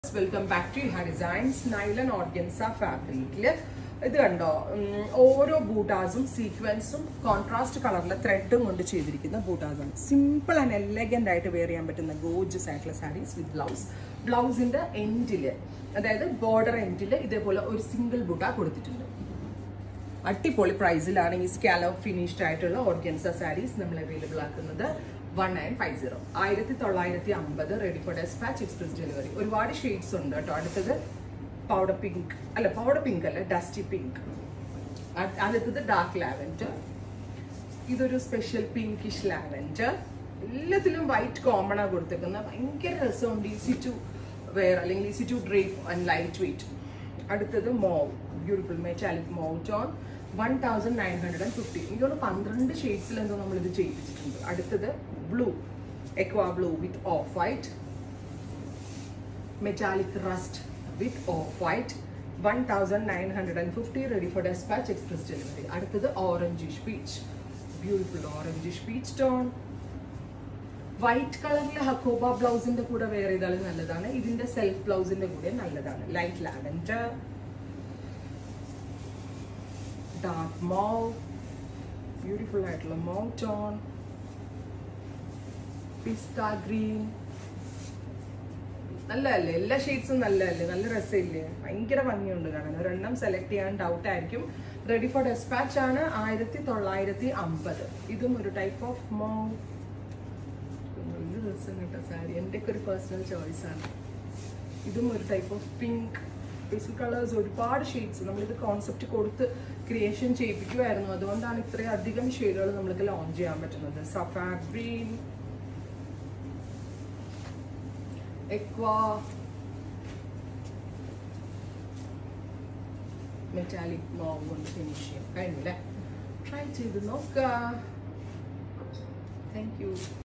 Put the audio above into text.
welcome back to ha designs nylon organza ഫാബ്രിക്കിൽ ഇത് കണ്ടോ ഉം, ഓരോ ബൂട്ടാസും സീക്വൻസും കോൺട്രാസ്റ്റ് കളറിലെ ത്രെഡും കൊണ്ട് ചെയ്തിരിക്കുന്ന ബൂട്ടാസാണ് സിമ്പിൾ ആൻഡ് എലഗൻ്റ് ആയിട്ട് വെയർ ചെയ്യാൻ പറ്റുന്ന ഗോജസ് ആയിട്ടുള്ള സാരീസ് വിത്ത് ബ്ലൗസ് ബ്ലൗസിന്റെ എൻഡിൽ അതായത് ബോർഡർ എൻഡിൽ ഇതേപോലെ ഒരു സിംഗിൾ ബൂട്ട കൊടുത്തിട്ടുണ്ട് അടിപൊളി പ്രൈസിലാണ് ഈ സ്കാലോ ഫിനിഷ്ഡ് ആയിട്ടുള്ള ഓർഗൻസ സാരീസ് നമ്മൾ അവൈലബിൾ ആക്കുന്നത് വൺ നയൻ ഫൈവ് സീറോ ആയിരത്തി തൊള്ളായിരത്തി അമ്പത് ready for despatch express delivery ഒരുപാട് ഷെയ്ഡ്സ് ഉണ്ട് കേട്ടോ അടുത്തത് പൗഡർ പിങ്ക് അല്ല പൗഡർ പിങ്ക് അല്ല ഡസ്റ്റി പിങ്ക് അടുത്തത് ഡാർക്ക് ലാവൻഡർ ഇതൊരു സ്പെഷ്യൽ പിങ്കിഷ് ലാവൻഡർ എല്ലാത്തിലും വൈറ്റ് കോമൺ ആ കൊടുത്തേക്കുന്ന ഭയങ്കര രസമുണ്ട് ഈസി ടു വെയർ അല്ലെങ്കിൽ easy to drape and light weight അടുത്തത് mauve beautiful metallic mauve tone one thousand nine hundred and fifty എനിക്ക് തോന്നുന്നു പന്ത്രണ്ട് ഷെയ്ഡ്സിൽ എന്തോ നമ്മളിത് ചെയ്യിപ്പിച്ചിട്ടുണ്ട് അടുത്തത് blue aqua blue with off white metallic rust with off white one thousand nine hundred and fifty ready for despatch express delivery അടുത്തത് orangish peach beautiful orangish peach tone white കളറിലെ ഹക്കോബ ബ്ലൗസിന്റെ കൂടെ വെയർ ചെയ്താലും നല്ലതാണ് ഇതിന്റെ സെൽഫ് ബ്ലൗസിന്റെ കൂടെ നല്ലതാണ് light lavender dark mauve beautiful ആയിട്ടുള്ള മോവ് ടോൺ പിസ്ത ഗ്രീൻ നല്ലതല്ലേ എല്ലാ ഷെയ്ഡ്സും നല്ലതല്ലേ നല്ല രസമില്ലേ ഭയങ്കര ഭംഗിയുണ്ട് കാണാൻ ഒരെണ്ണം സെലക്ട് ചെയ്യാൻ ഡൗട്ട് ആയിരിക്കും റെഡി ഫോർ ഡെസ്പാച്ച് ആണ് ആയിരത്തി തൊള്ളായിരത്തി അമ്പത് ഇതും ഒരു ടൈപ്പ് ഓഫ് മോ നല്ല രസം കേട്ടോ സാരി എൻ്റെ ഒക്കെ ഒരു പേഴ്സണൽ ചോയ്സ് ആണ് ഇതും ഒരു type of pink pastel colours ഒരുപാട് ഷെയ്ഡ്സ് നമ്മളിത് കോൺസെപ്റ്റ് കൊടുത്ത് ക്രിയേഷൻ ചെയ്യിപ്പിക്കുമായിരുന്നു അതുകൊണ്ടാണ് ഇത്രയും അധികം ഷെയ്ഡുകൾ നമ്മൾക്ക് ലോഞ്ച് ചെയ്യാൻ പറ്റുന്നത് സഫാ ഗ്രീൻ എക്വാ മെറ്റാലിക് മോവ് കൊണ്ട് ഫിനിഷ് ചെയ്യാം കഴിഞ്ഞില്ലേ ട്രൈ ചെയ്ത് നോക്കുക താങ്ക് യു